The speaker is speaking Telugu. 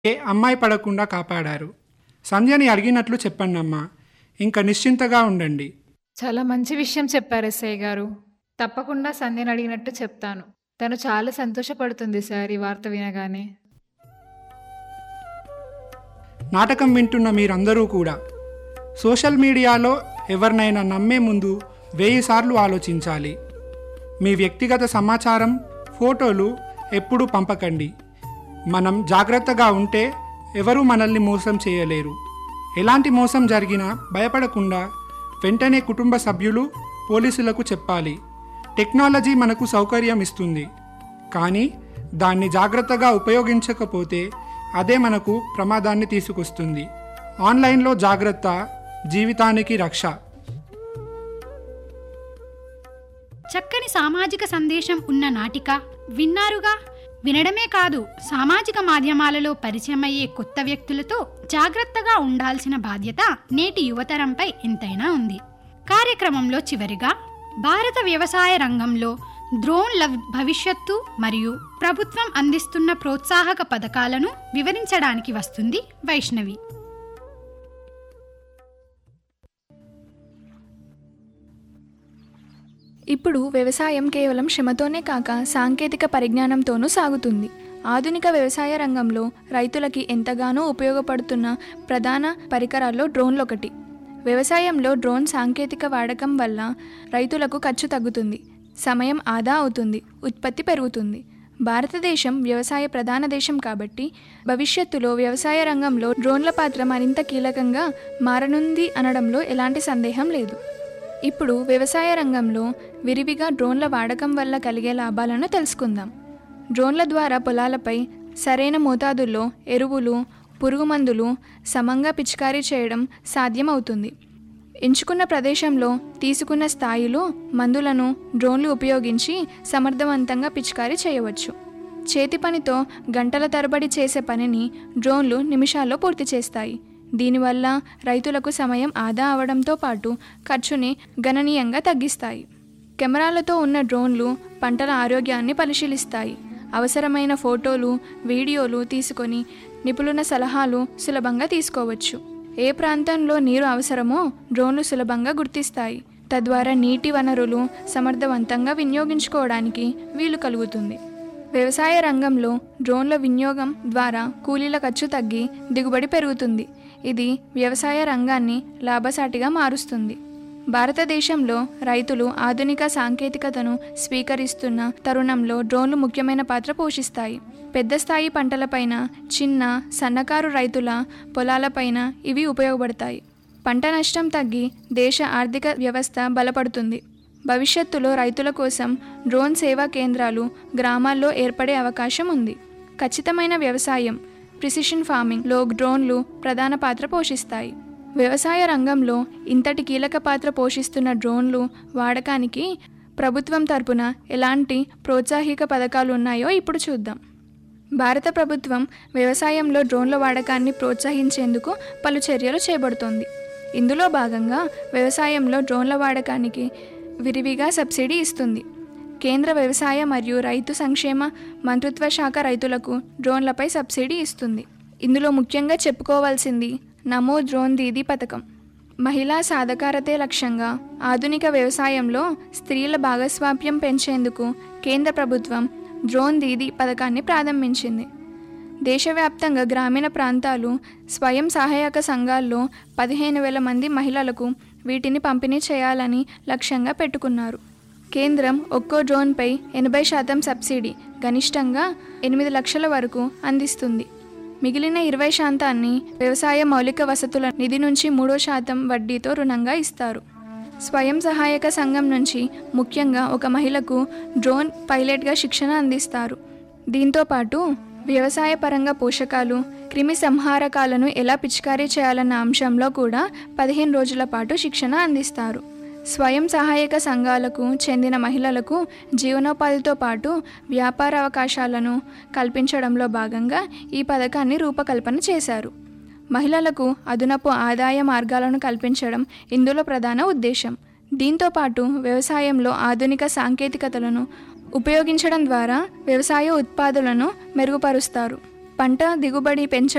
ఏ అమ్మాయి పడకుండా కాపాడారు సంధ్యని అడిగినట్లు చెప్పండమ్మా ఇంకా నిశ్చింతగా ఉండండి చాలా మంచి విషయం చెప్పారు ఎస్ఐ గారు తప్పకుండా సంధ్యను అడిగినట్టు చెప్తాను తను చాలా సంతోషపడుతుంది సార్ ఈ వార్త వినగానే నాటకం వింటున్న మీరందరూ కూడా సోషల్ మీడియాలో ఎవరినైనా నమ్మే ముందు వెయ్యి సార్లు ఆలోచించాలి మీ వ్యక్తిగత సమాచారం ఫోటోలు ఎప్పుడూ పంపకండి మనం జాగ్రత్తగా ఉంటే ఎవరూ మనల్ని మోసం చేయలేరు ఎలాంటి మోసం జరిగినా భయపడకుండా వెంటనే కుటుంబ సభ్యులు పోలీసులకు చెప్పాలి టెక్నాలజీ మనకు సౌకర్యం ఇస్తుంది కానీ దాన్ని జాగ్రత్తగా ఉపయోగించకపోతే అదే మనకు ప్రమాదాన్ని తీసుకొస్తుంది ఆన్లైన్లో జాగ్రత్త జీవితానికి రక్ష చక్కని సామాజిక సందేశం ఉన్న నాటిక విన్నారుగా వినడమే కాదు సామాజిక మాధ్యమాలలో పరిచయమయ్యే కొత్త వ్యక్తులతో జాగ్రత్తగా ఉండాల్సిన బాధ్యత నేటి యువతరంపై ఎంతైనా ఉంది కార్యక్రమంలో చివరిగా భారత వ్యవసాయ రంగంలో డ్రోన్ల భవిష్యత్తు మరియు ప్రభుత్వం అందిస్తున్న ప్రోత్సాహక పథకాలను వివరించడానికి వస్తుంది వైష్ణవి ఇప్పుడు వ్యవసాయం కేవలం శ్రమతోనే కాక సాంకేతిక పరిజ్ఞానంతోనూ సాగుతుంది ఆధునిక వ్యవసాయ రంగంలో రైతులకి ఎంతగానో ఉపయోగపడుతున్న ప్రధాన పరికరాల్లో డ్రోన్లు ఒకటి వ్యవసాయంలో డ్రోన్ సాంకేతిక వాడకం వల్ల రైతులకు ఖర్చు తగ్గుతుంది సమయం ఆదా అవుతుంది ఉత్పత్తి పెరుగుతుంది భారతదేశం వ్యవసాయ ప్రధాన దేశం కాబట్టి భవిష్యత్తులో వ్యవసాయ రంగంలో డ్రోన్ల పాత్ర మరింత కీలకంగా మారనుంది అనడంలో ఎలాంటి సందేహం లేదు ఇప్పుడు వ్యవసాయ రంగంలో విరివిగా డ్రోన్ల వాడకం వల్ల కలిగే లాభాలను తెలుసుకుందాం డ్రోన్ల ద్వారా పొలాలపై సరైన మోతాదుల్లో ఎరువులు పురుగుమందులు సమంగా పిచికారీ చేయడం సాధ్యమవుతుంది ఎంచుకున్న ప్రదేశంలో తీసుకున్న స్థాయిలో మందులను డ్రోన్లు ఉపయోగించి సమర్థవంతంగా పిచికారీ చేయవచ్చు చేతి పనితో గంటల తరబడి చేసే పనిని డ్రోన్లు నిమిషాల్లో పూర్తి చేస్తాయి దీనివల్ల రైతులకు సమయం ఆదా అవడంతో పాటు ఖర్చుని గణనీయంగా తగ్గిస్తాయి కెమెరాలతో ఉన్న డ్రోన్లు పంటల ఆరోగ్యాన్ని పరిశీలిస్తాయి అవసరమైన ఫోటోలు వీడియోలు తీసుకొని నిపుణుల సలహాలు సులభంగా తీసుకోవచ్చు ఏ ప్రాంతంలో నీరు అవసరమో డ్రోన్లు సులభంగా గుర్తిస్తాయి తద్వారా నీటి వనరులు సమర్థవంతంగా వినియోగించుకోవడానికి వీలు కలుగుతుంది వ్యవసాయ రంగంలో డ్రోన్ల వినియోగం ద్వారా కూలీల ఖర్చు తగ్గి దిగుబడి పెరుగుతుంది ఇది వ్యవసాయ రంగాన్ని లాభసాటిగా మారుస్తుంది భారతదేశంలో రైతులు ఆధునిక సాంకేతికతను స్వీకరిస్తున్న తరుణంలో డ్రోన్లు ముఖ్యమైన పాత్ర పోషిస్తాయి పెద్ద స్థాయి పంటలపైన చిన్న సన్నకారు రైతుల పొలాలపైన ఇవి ఉపయోగపడతాయి పంట నష్టం తగ్గి దేశ ఆర్థిక వ్యవస్థ బలపడుతుంది భవిష్యత్తులో రైతుల కోసం డ్రోన్ సేవా కేంద్రాలు గ్రామాల్లో ఏర్పడే అవకాశం ఉంది ఖచ్చితమైన వ్యవసాయం ప్రిసిషన్ ఫార్మింగ్లో డ్రోన్లు ప్రధాన పాత్ర పోషిస్తాయి వ్యవసాయ రంగంలో ఇంతటి కీలక పాత్ర పోషిస్తున్న డ్రోన్లు వాడకానికి ప్రభుత్వం తరపున ఎలాంటి ప్రోత్సాహిక పథకాలు ఉన్నాయో ఇప్పుడు చూద్దాం భారత ప్రభుత్వం వ్యవసాయంలో డ్రోన్ల వాడకాన్ని ప్రోత్సహించేందుకు పలు చర్యలు చేపడుతోంది ఇందులో భాగంగా వ్యవసాయంలో డ్రోన్ల వాడకానికి విరివిగా సబ్సిడీ ఇస్తుంది కేంద్ర వ్యవసాయ మరియు రైతు సంక్షేమ మంత్రిత్వ శాఖ రైతులకు డ్రోన్లపై సబ్సిడీ ఇస్తుంది ఇందులో ముఖ్యంగా చెప్పుకోవాల్సింది నమో డ్రోన్ దీదీ పథకం మహిళా సాధకారతే లక్ష్యంగా ఆధునిక వ్యవసాయంలో స్త్రీల భాగస్వామ్యం పెంచేందుకు కేంద్ర ప్రభుత్వం డ్రోన్ దీదీ పథకాన్ని ప్రారంభించింది దేశవ్యాప్తంగా గ్రామీణ ప్రాంతాలు స్వయం సహాయక సంఘాల్లో పదిహేను వేల మంది మహిళలకు వీటిని పంపిణీ చేయాలని లక్ష్యంగా పెట్టుకున్నారు కేంద్రం ఒక్కో డ్రోన్పై ఎనభై శాతం సబ్సిడీ గరిష్టంగా ఎనిమిది లక్షల వరకు అందిస్తుంది మిగిలిన ఇరవై శాతాన్ని వ్యవసాయ మౌలిక వసతుల నిధి నుంచి మూడో శాతం వడ్డీతో రుణంగా ఇస్తారు స్వయం సహాయక సంఘం నుంచి ముఖ్యంగా ఒక మహిళకు డ్రోన్ పైలట్గా శిక్షణ అందిస్తారు దీంతో పాటు వ్యవసాయ పరంగా పోషకాలు క్రిమి సంహారకాలను ఎలా పిచికారీ చేయాలన్న అంశంలో కూడా పదిహేను రోజుల పాటు శిక్షణ అందిస్తారు స్వయం సహాయక సంఘాలకు చెందిన మహిళలకు జీవనోపాధితో పాటు వ్యాపార అవకాశాలను కల్పించడంలో భాగంగా ఈ పథకాన్ని రూపకల్పన చేశారు మహిళలకు అదనపు ఆదాయ మార్గాలను కల్పించడం ఇందులో ప్రధాన ఉద్దేశం దీంతో పాటు వ్యవసాయంలో ఆధునిక సాంకేతికతలను ఉపయోగించడం ద్వారా వ్యవసాయ ఉత్పాదులను మెరుగుపరుస్తారు పంట దిగుబడి పెంచడం